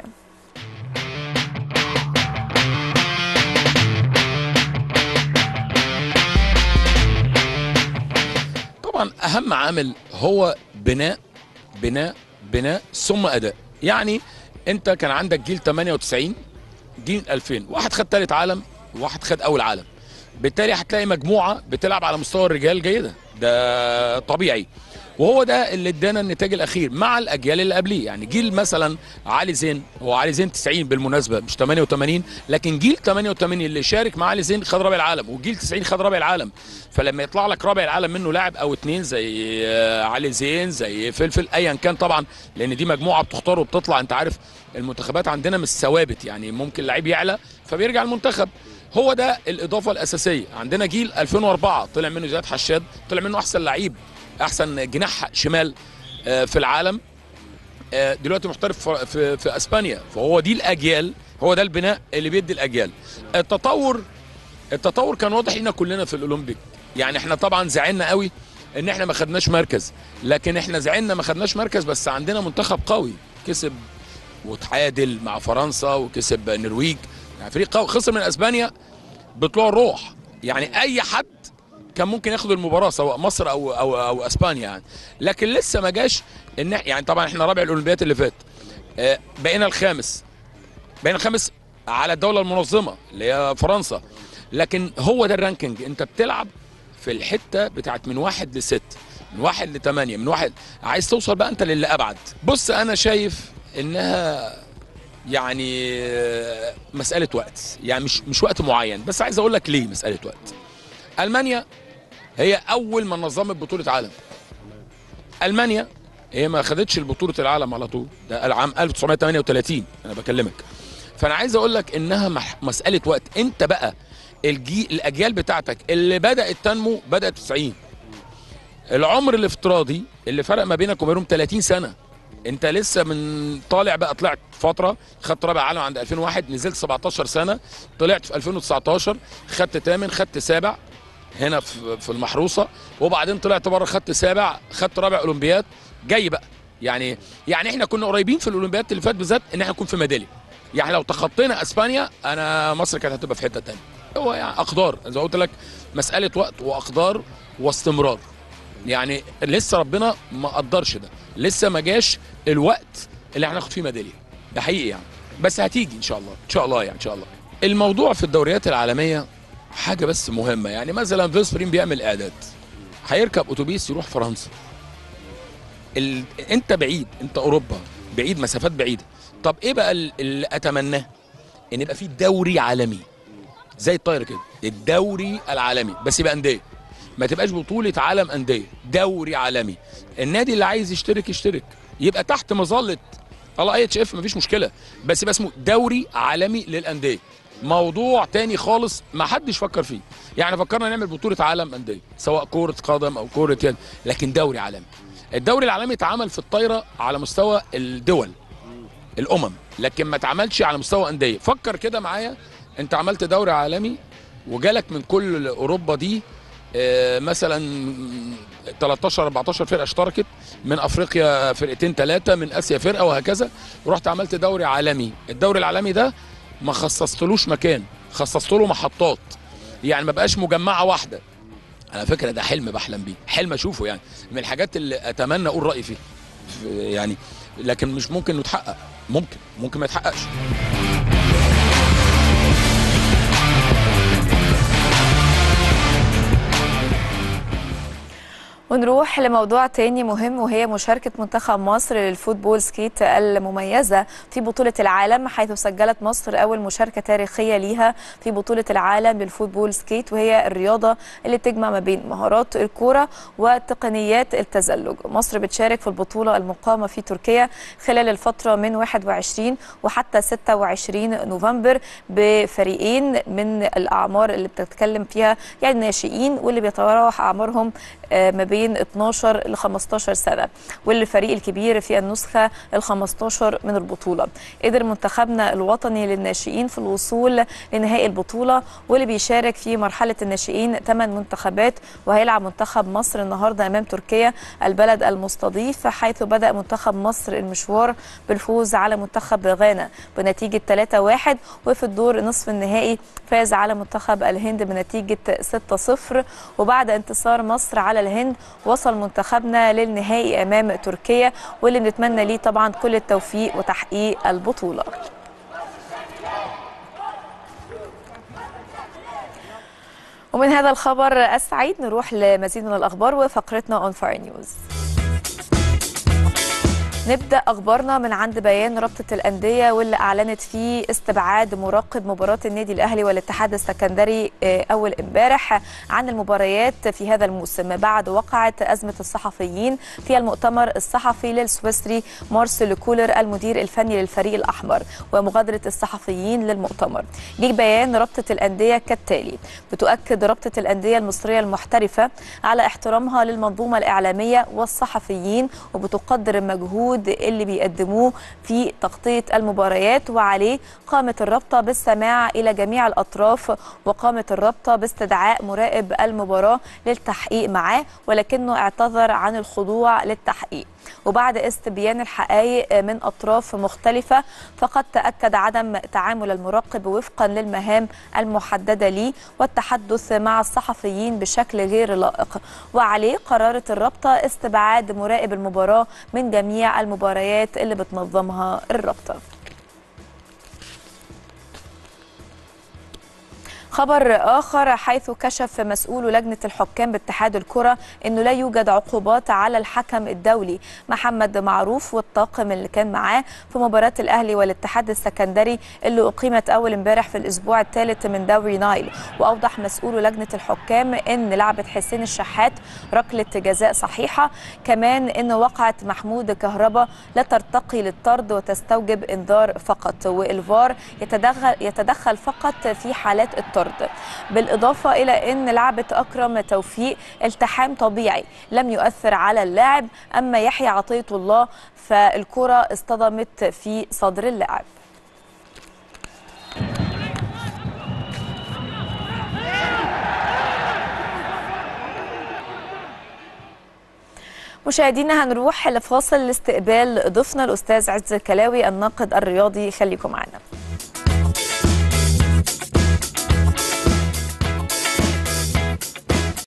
طبعا اهم عامل هو بناء بناء بناء ثم اداء يعني انت كان عندك جيل 98 جيل 2000 واحد خد ثالث عالم وواحد خد اول عالم بالتالي هتلاقي مجموعه بتلعب على مستوى الرجال جيده ده طبيعي وهو ده اللي ادانا النتاج الاخير مع الاجيال اللي قبليه يعني جيل مثلا علي زين هو علي زين 90 بالمناسبه مش 88 لكن جيل 88 اللي شارك مع علي زين خد رابع العالم وجيل 90 خد رابع العالم فلما يطلع لك رابع العالم منه لاعب او اتنين زي علي زين زي فلفل ايا كان طبعا لان دي مجموعه بتختار وبتطلع انت عارف المنتخبات عندنا مش ثوابت يعني ممكن لعيب يعلى فبيرجع المنتخب هو ده الاضافه الاساسيه عندنا جيل 2004 طلع منه زياد حشاد طلع منه احسن لعيب احسن جناح شمال في العالم دلوقتي محترف في, في اسبانيا فهو دي الاجيال هو ده البناء اللي بيدي الاجيال التطور التطور كان واضح لنا كلنا في الاولمبيك يعني احنا طبعا زعلنا قوي ان احنا ما خدناش مركز لكن احنا زعلنا ما خدناش مركز بس عندنا منتخب قوي كسب وتعادل مع فرنسا وكسب النرويج يعني فريق قوي خسر من اسبانيا بطلوع الروح يعني اي حد كان ممكن ياخد المباراه سواء مصر او او او اسبانيا يعني لكن لسه ما جاش ان يعني طبعا احنا رابع الاولمبيات اللي فات آه بقينا الخامس بقينا الخامس على الدوله المنظمه اللي هي فرنسا لكن هو ده الرانكينج انت بتلعب في الحته بتاعت من واحد لست من واحد لثمانيه من واحد عايز توصل بقى انت للي ابعد بص انا شايف انها يعني مساله وقت يعني مش مش وقت معين بس عايز اقول لك ليه مساله وقت المانيا هي اول ما نظمت بطوله عالم المانيا هي ما خدتش البطوله العالم على طول ده العام 1938 انا بكلمك فانا عايز اقول لك انها مساله وقت انت بقى الجي الاجيال بتاعتك اللي بدات تنمو بدات 90 العمر الافتراضي اللي فرق ما بينك وبينهم 30 سنه انت لسه من طالع بقى طلعت فتره خدت رابع عالم عند 2001 نزلت 17 سنه طلعت في 2019 خدت ثامن خدت سابع هنا في المحروسه وبعدين طلعت بره خدت سابع خدت رابع اولمبياد جاي بقى يعني يعني احنا كنا قريبين في الاولمبياد اللي فات بالذات ان احنا نكون في ميداليه يعني لو تخطينا اسبانيا انا مصر كانت هتبقى في حته ثانيه هو يعني اقدار زي ما قلت لك مساله وقت واقدار واستمرار يعني لسه ربنا ما قدرش ده لسه ما جاش الوقت اللي هناخد فيه ميداليه ده حقيقي يعني بس هتيجي ان شاء الله ان شاء الله يعني ان شاء الله الموضوع في الدوريات العالميه حاجه بس مهمه يعني مثلا فيسبرين بيعمل اعداد هيركب اتوبيس يروح فرنسا ال... انت بعيد انت اوروبا بعيد مسافات بعيده طب ايه بقى ال- اللي اتمناه ان يبقى في دوري عالمي زي الطايره كده الدوري العالمي بس يبقى انديه ما تبقاش بطوله عالم انديه دوري عالمي النادي اللي عايز يشترك يشترك يبقى تحت مظله اي اتش اف مفيش مشكله بس يبقى اسمه دوري عالمي للانديه موضوع تاني خالص ما حدش فكر فيه يعني فكرنا نعمل بطوله عالم انديه سواء كره قدم او كره يد لكن دوري عالمي الدوري العالمي اتعمل في الطايره على مستوى الدول الامم لكن ما اتعملش على مستوى انديه فكر كده معايا انت عملت دوري عالمي وجالك من كل اوروبا دي آه، مثلا 13 14 فرقه اشتركت من افريقيا فرقتين ثلاثه من اسيا فرقه وهكذا ورحت عملت دوري عالمي الدوري العالمي ده ما خصصتلوش مكان خصصت له محطات يعني ما بقاش مجمعه واحده على فكره ده حلم بحلم بيه حلم اشوفه يعني من الحاجات اللي اتمنى اقول رايي فيه يعني لكن مش ممكن انه يتحقق ممكن ممكن ما يتحققش ونروح لموضوع تاني مهم وهي مشاركة منتخب مصر للفوتبول سكيت المميزة في بطولة العالم حيث سجلت مصر أول مشاركة تاريخية ليها في بطولة العالم للفوتبول سكيت وهي الرياضة اللي بتجمع ما بين مهارات الكورة وتقنيات التزلج مصر بتشارك في البطولة المقامة في تركيا خلال الفترة من 21 وحتى 26 نوفمبر بفريقين من الأعمار اللي بتتكلم فيها يعني ناشئين واللي بيتراوح أعمارهم آه، ما بين 12 ل 15 سنة والفريق الكبير في النسخة ال 15 من البطولة قدر منتخبنا الوطني للناشئين في الوصول لنهائي البطولة واللي بيشارك في مرحلة الناشئين 8 منتخبات وهيلعب منتخب مصر النهاردة أمام تركيا البلد المستضيف حيث بدأ منتخب مصر المشوار بالفوز على منتخب غانا بنتيجة 3-1 وفي الدور نصف النهائي فاز على منتخب الهند بنتيجة 6-0 وبعد انتصار مصر على الهند وصل منتخبنا للنهائي أمام تركيا واللي بنتمنى ليه طبعا كل التوفيق وتحقيق البطولة ومن هذا الخبر السعيد نروح لمزيد من الأخبار وفقرتنا اون فاير نيوز نبدا اخبارنا من عند بيان رابطه الانديه واللي اعلنت فيه استبعاد مراقب مباراه النادي الاهلي والاتحاد السكندري آه، اول امبارح عن المباريات في هذا الموسم بعد وقعت ازمه الصحفيين في المؤتمر الصحفي للسويسري مارسيل كولر المدير الفني للفريق الاحمر ومغادره الصحفيين للمؤتمر جه بيان رابطه الانديه كالتالي بتؤكد رابطه الانديه المصريه المحترفه على احترامها للمنظومه الاعلاميه والصحفيين وبتقدر المجهود اللي بيقدموه في تغطيه المباريات وعليه قامت الرابطه بالسماع الى جميع الاطراف وقامت الرابطه باستدعاء مراقب المباراه للتحقيق معاه ولكنه اعتذر عن الخضوع للتحقيق وبعد استبيان الحقائق من اطراف مختلفه فقد تاكد عدم تعامل المراقب وفقا للمهام المحدده ليه والتحدث مع الصحفيين بشكل غير لائق وعليه قررت الرابطه استبعاد مراقب المباراه من جميع المباريات اللي بتنظمها الرابطه خبر آخر حيث كشف مسؤول لجنة الحكام باتحاد الكرة أنه لا يوجد عقوبات على الحكم الدولي محمد معروف والطاقم اللي كان معاه في مباراة الأهلي والاتحاد السكندري اللي أقيمت أول امبارح في الأسبوع الثالث من دوري نايل وأوضح مسؤول لجنة الحكام أن لعبة حسين الشحات ركلة جزاء صحيحة كمان أن وقعة محمود كهربا لا ترتقي للطرد وتستوجب إنذار فقط والفار يتدخل, يتدخل فقط في حالات الطرد بالإضافة إلى أن لعبة أكرم توفيق التحام طبيعي لم يؤثر على اللاعب أما يحيى عطية الله فالكرة اصطدمت في صدر اللاعب مشاهدينا هنروح لفاصل لاستقبال ضيفنا الاستاذ عز الكلاوي الناقد الرياضي خليكم معنا